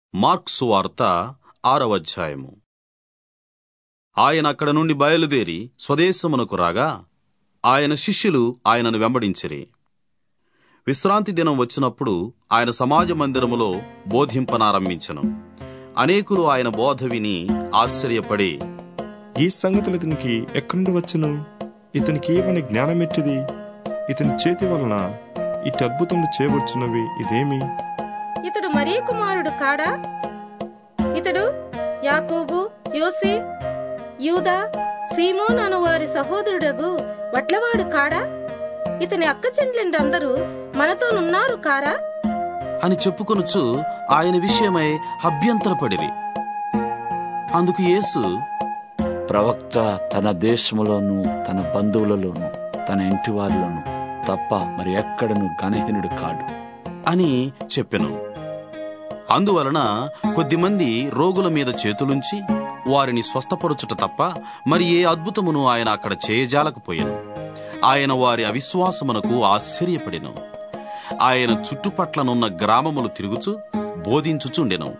marks వార్త ఆరవ అధ్యాయము ఆయన అక్కడ నుండి బయలుదేరి స్వదేశమునకు రాగా ఆయన శిష్యులు ఆయనను వెంబడించిరి విశ్రాంతి దినం వచ్చినప్పుడు ఆయన సమాజ మందిరములో బోధింపనారంభించెను అనేకులు ఆయన బోధ విని ఆశ్చర్యపడి ఈ సంగతులు ఇతనికి ఎక్కడి నుండి వచ్చును ఇతనికి ఏమని జ్ఞానం ఎట్టిది ఇతని చేతి వలన ఇటు అద్భుతములు చేయవచ్చున్నవి ఇదేమి ఇతడు మరీ కుమారుడు కాడా ఇతడు యాకోబు యోసే యూదా సీమోన్ అను వారి సహోదరుడగు వట్లవాడు కాడా ఇతని అక్క చెండ్లందరూ మనతోనున్నారు కారా అని చెప్పుకొనుచు ఆయన విషయమై అభ్యంతరపడిరి అందుకు యేసు ప్రవక్త తన దేశములోను తన బంధువులలోను తన ఇంటి వారిలోను తప్ప మరి ఎక్కడను గణహీనుడు కాడు అని చెప్పెను అందువలన కొద్దిమంది రోగుల మీద చేతులుంచి వారిని స్వస్థపరచుట తప్ప మరి ఏ అద్భుతమును ఆయన అక్కడ చేయజాలకపోయాను ఆయన వారి అవిశ్వాసమునకు ఆశ్చర్యపడెను ఆయన చుట్టుపట్లనున్న గ్రామములు తిరుగుచు బోధించుచుండెను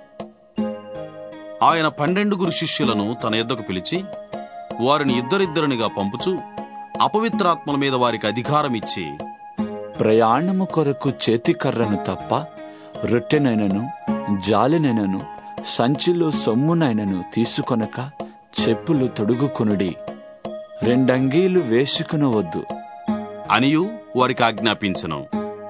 ఆయన పన్నెండుగురు శిష్యులను తన యొద్దకు పిలిచి వారిని ఇద్దరిద్దరినిగా పంపుచు అపవిత్రాత్మల మీద వారికి అధికారం ఇచ్చి ప్రయాణము కొరకు చేతికర్రను తప్ప రొట్టెనైనను జాలినైనను సంచిలో సొమ్మునైనను తీసుకొనక చెప్పులు తొడుగుకొనుడి రెండంగీలు వేసుకునవద్దు అనియు వారికి ఆజ్ఞాపించెను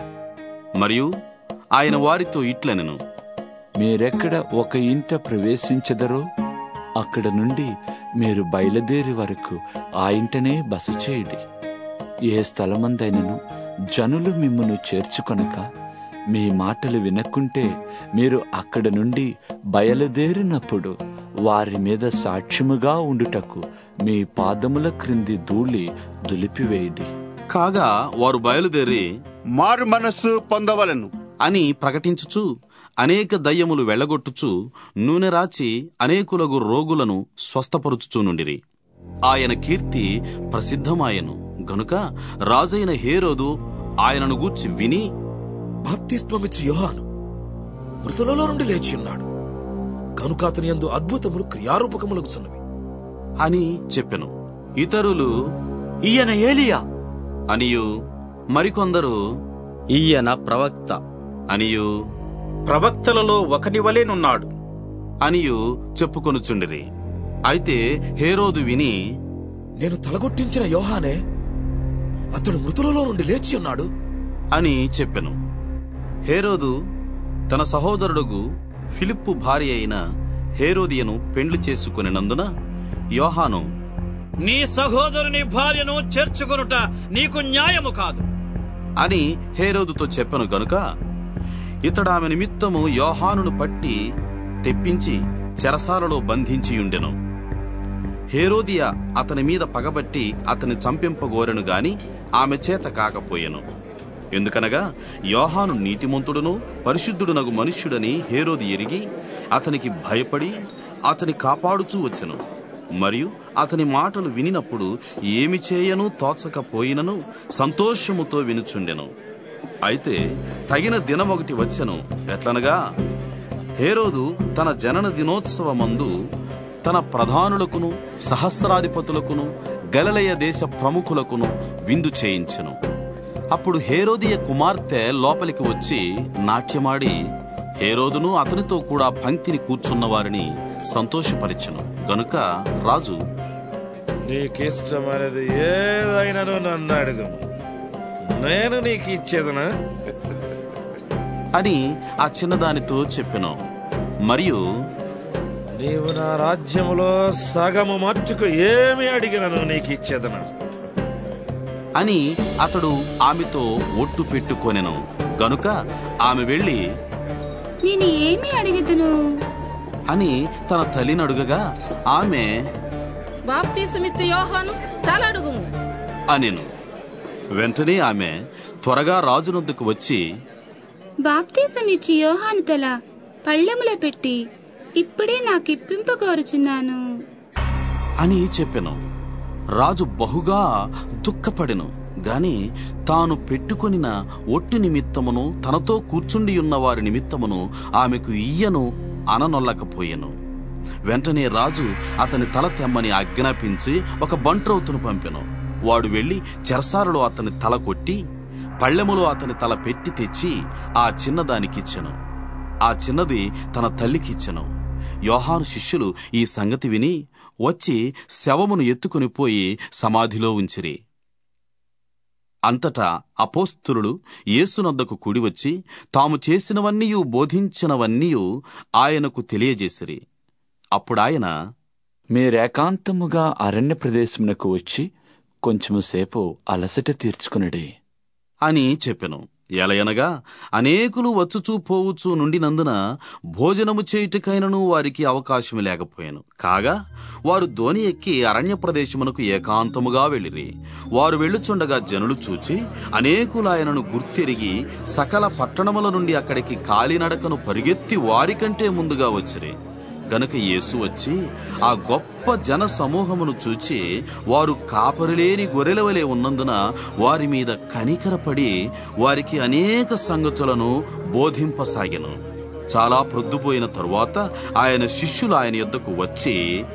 మరియు ఆయన వారితో ఇట్లనెను మీరెక్కడ ఒక ఇంట ప్రవేశించెదరో అక్కడ నుండి మీరు బయలుదేరి వరకు ఆ ఇంటనే బస చేయుడి ఏ స్థలమందైనను జనులు మిమ్మును చేర్చుకొనక మీ మాటలు వినకుంటే మీరు అక్కడ నుండి బయలుదేరినప్పుడు వారి మీద సాక్ష్యముగా ఉండుటకు మీ పాదముల క్రింది ధూళి దులిపివేయుడి కాగా వారు బయలుదేరి మారు మనస్సు పొందవలను అని ప్రకటించుచు అనేక దయ్యములు వెళ్ళగొట్టుచు నూనె రాచి అనేకులగు రోగులను స్వస్థపరుచుచూ నుండిరి ఆయన కీర్తి ప్రసిద్ధమాయను గనుక రాజైన హేరోదు ఆయనను గూర్చి విని బాప్తిస్మమిచ్చు యోహాను మృతులలో నుండి లేచి ఉన్నాడు కనుక అతని యందు అద్భుతములు క్రియారూపకములగుచున్నవి అని చెప్పెను ఇతరులు ఈయన ఏలియా అనియు మరికొందరు ఈయన ప్రవక్త అనియు ప్రవక్తలలో ఒకటి వలెనున్నాడు అనియు చెప్పుకొనుచుండిరి అయితే హేరోదు విని నేను తలగొట్టించిన యోహానే అతడు మృతులలో నుండి లేచి ఉన్నాడు అని చెప్పెను హేరోదు తన సహోదరుడుగు ఫిలిప్పు భార్య అయిన హేరోదియను పెండ్లి చేసుకునినందున యోహాను నీ సహోదరుని భార్యను చేర్చుకొనుట నీకు న్యాయము కాదు అని హేరోదుతో చెప్పెను గనుక ఇతడు ఆమె నిమిత్తము యోహానును పట్టి తెప్పించి చెరసాలలో బంధించియుండెను హేరోదియ అతని మీద పగబట్టి అతని చంపింపగోరెను గాని ఆమె చేత కాకపోయెను ఎందుకనగా యోహాను నీతిమంతుడును పరిశుద్ధుడునగు మనుష్యుడని హేరోది ఎరిగి అతనికి భయపడి అతని కాపాడుచూ వచ్చెను మరియు అతని మాటలు వినినప్పుడు ఏమి చేయను తోచకపోయినను సంతోషముతో వినుచుండెను అయితే తగిన దినం ఒకటి వచ్చెను ఎట్లనగా హేరోదు తన జనన దినోత్సవమందు తన ప్రధానులకును సహస్రాధిపతులకును గలలయ దేశ ప్రముఖులకును విందు చేయించెను అప్పుడు హేరోదియ కుమార్తె లోపలికి వచ్చి నాట్యమాడి హేరోదును అతనితో కూడా పంక్తిని కూర్చున్న వారిని సంతోషపరిచెను గనుక రాజు నీకిష్టమైనది ఏదైనాను నన్ను అడుగు నేను నీకు ఇచ్చేదనా అని ఆ చిన్నదానితో చెప్పెను మరియు నీవు నా రాజ్యములో సగము మట్టుకు ఏమి అడిగినను నీకు ఇచ్చేదనా అని అతడు ఆమెతో ఒట్టు పెట్టుకొనెను గనుక ఆమె వెళ్ళి నేను ఏమి అడిగితును అని తన తల్లిని అడుగగా ఆమె బాప్తీసమిచ్చే యోహాను తలడుగుము అనెను వెంటనే ఆమె త్వరగా రాజునొద్దకు వచ్చి బాప్తీసం ఇచ్చి యోహాను తల పళ్ళెముల పెట్టి ఇప్పుడే నాకిప్పింపకోరుచున్నాను అని చెప్పెను రాజు బహుగా దుఃఖపడెను గాని తాను పెట్టుకొనిన ఒట్టు నిమిత్తమును తనతో కూర్చుండి ఉన్న వారి నిమిత్తమును ఆమెకు ఇయ్యను అననొల్లకపోయెను వెంటనే రాజు అతని తల తెమ్మని ఆజ్ఞాపించి ఒక బంట్రౌతును పంపెను వాడు వెళ్లి చెరసాలలో అతని తల కొట్టి పళ్ళెములో అతని తల పెట్టి తెచ్చి ఆ చిన్నదానికిచ్చెను ఆ చిన్నది తన తల్లికిచ్చెను యోహాను శిష్యులు ఈ సంగతి విని వచ్చి శవమును ఎత్తుకుని పోయి సమాధిలో ఉంచిరి అంతటా అపోస్తులు యేసునొద్దకు కూడివచ్చి తాము చేసినవన్నీయు బోధించినవన్నీయు ఆయనకు తెలియజేసిరి అప్పుడాయన మీరేకాంతముగా అరణ్య ప్రదేశమునకు వచ్చి కొంచెము సేపు అలసట తీర్చుకునడి అని చెప్పెను ఎలయనగా అనేకులు వచ్చుచూ పోవుచూ నుండినందున భోజనము చేయుటకైనను వారికి అవకాశం లేకపోయాను కాగా వారు ధోని ఎక్కి అరణ్య ప్రదేశమునకు ఏకాంతముగా వెళ్ళిరి వారు వెళ్ళుచుండగా జనులు చూచి అనేకులు ఆయనను గుర్తెరిగి సకల పట్టణముల నుండి అక్కడికి కాలినడకను పరిగెత్తి వారికంటే ముందుగా వచ్చిరి గనుక యేసు వచ్చి ఆ గొప్ప జన సమూహమును చూచి వారు కాపరిలేని గొర్రెల వలె ఉన్నందున వారి మీద కనికరపడి వారికి అనేక సంగతులను బోధింపసాగెను చాలా ప్రొద్దుపోయిన తరువాత ఆయన శిష్యులు ఆయన యొద్దకు వచ్చి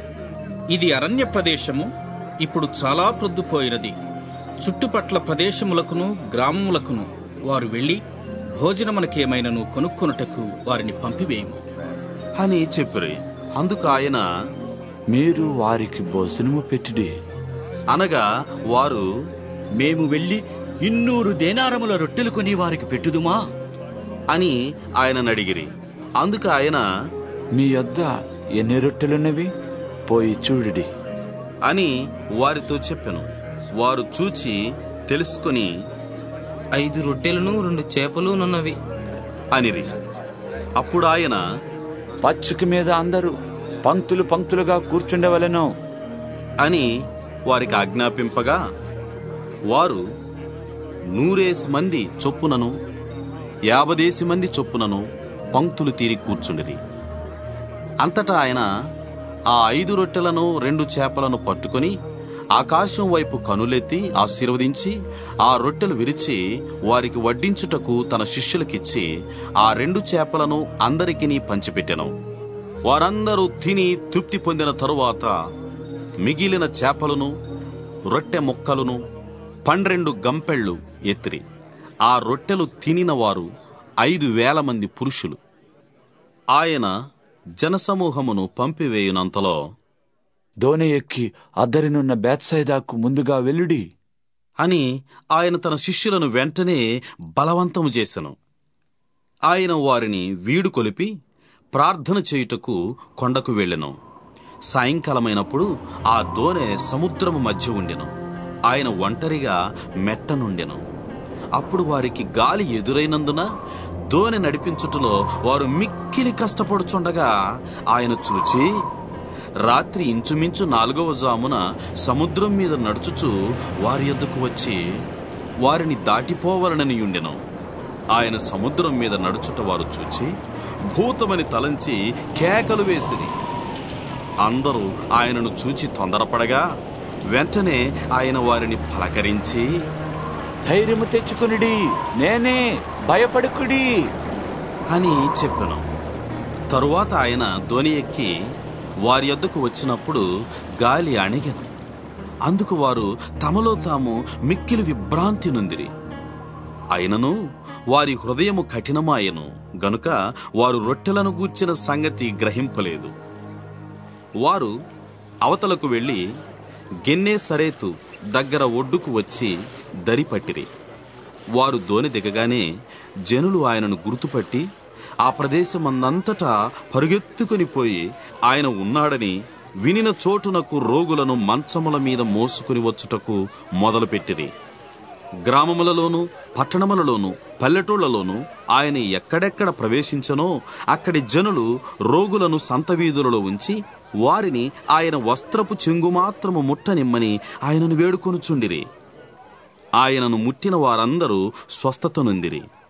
ఇది అరణ్య ప్రదేశము ఇప్పుడు చాలా ప్రొద్దుపోయినది చుట్టుపట్ల ప్రదేశములకును గ్రామములకును వారు వెళ్ళి భోజనమునకేమైనను కొనుక్కొనుటకు వారిని పంపివేయము అని చెప్పిరి అందుకు ఆయన మీరు వారికి భోజనము పెట్టిడి అనగా వారు మేము వెళ్ళి ఇన్నూరు దేనారముల రొట్టెలు కొని వారికి పెట్టుదుమా అని ఆయనను అడిగిరి అందుకు ఆయన మీ యొద్ద ఎన్ని రొట్టెలున్నవి పోయి చూడిడి అని వారితో చెప్పెను వారు చూచి తెలుసుకొని ఐదు రొట్టెలను రెండు చేపలు నున్నవి అనిరి అప్పుడు ఆయన పచ్చిక మీద అందరూ పంక్తులు పంక్తులుగా కూర్చుండవలెను అని వారికి ఆజ్ఞాపింపగా వారు నూరేసి మంది చొప్పునను యాభదేసి మంది చొప్పునను పంక్తులు తీరి కూర్చుండిరి అంతటా ఆయన ఆ ఐదు రొట్టెలను రెండు చేపలను పట్టుకొని ఆకాశం వైపు కనులెత్తి ఆశీర్వదించి ఆ రొట్టెలు విరిచి వారికి వడ్డించుటకు తన శిష్యులకిచ్చి ఆ రెండు చేపలను అందరికీ పంచిపెట్టెను వారందరూ తిని తృప్తి పొందిన తరువాత మిగిలిన చేపలను రొట్టె ముక్కలను పన్నెండు గంపెళ్ళు ఎత్తిరి ఆ రొట్టెలు తినిన వారు ఐదు వేల మంది పురుషులు ఆయన జనసమూహమును పంపివేయునంతలో దోణి ఎక్కి అద్దరినున్న బేత్సైదాకు ముందుగా వెల్లుడి అని ఆయన తన శిష్యులను వెంటనే బలవంతము చేసెను ఆయన వారిని వీడు కొలిపి ప్రార్థన చేయుటకు కొండకు వెళ్ళెను సాయంకాలమైనప్పుడు ఆ దోనె సముద్రము మధ్య ఉండెను ఆయన ఒంటరిగా మెట్టనుండెను అప్పుడు వారికి గాలి ఎదురైనందున దోనె నడిపించుటలో వారు మిక్కిలి కష్టపడుచుండగా ఆయన చూచి రాత్రి ఇంచుమించు నాలుగవ జామున సముద్రం మీద నడుచుచు వారి యొద్దకు వచ్చి వారిని దాటిపోవలనని ఉండెను ఆయన సముద్రం మీద నడుచుట వారు చూచి భూతమని తలంచి కేకలు వేసిరి అందరూ ఆయనను చూచి తొందరపడగా వెంటనే ఆయన వారిని పలకరించి ధైర్యము తెచ్చుకునిడి నేనే భయపడుకుడి అని చెప్పెను తరువాత ఆయన ధోని ఎక్కి వారి యొద్దకు వచ్చినప్పుడు గాలి అణిగెను అందుకు వారు తమలో తాము మిక్కిలి విభ్రాంతి నొందిరి అయినను వారి హృదయము కఠినమాయెను గనుక వారు రొట్టెలను గూర్చిన సంగతి గ్రహింపలేదు వారు అవతలకు వెళ్ళి గెన్నే సరేతు దగ్గర ఒడ్డుకు వచ్చి దరిపట్టిరి వారు దోణి దిగగానే జనులు ఆయనను గుర్తుపట్టి ఆ ప్రదేశమందంతటా పరుగెత్తుకుని పోయి ఆయన ఉన్నాడని వినిన చోటునకు రోగులను మంచముల మీద మోసుకుని వచ్చుటకు మొదలుపెట్టిరి గ్రామములలోను పట్టణములలోను పల్లెటూళ్లలోను ఆయన ఎక్కడెక్కడ ప్రవేశించనో అక్కడి జనులు రోగులను సంతవీధులలో ఉంచి వారిని ఆయన వస్త్రపు చెంగు మాత్రము ముట్టనిమ్మని ఆయనను వేడుకొనుచుండిరి ఆయనను ముట్టిన వారందరూ స్వస్థత నొందిరి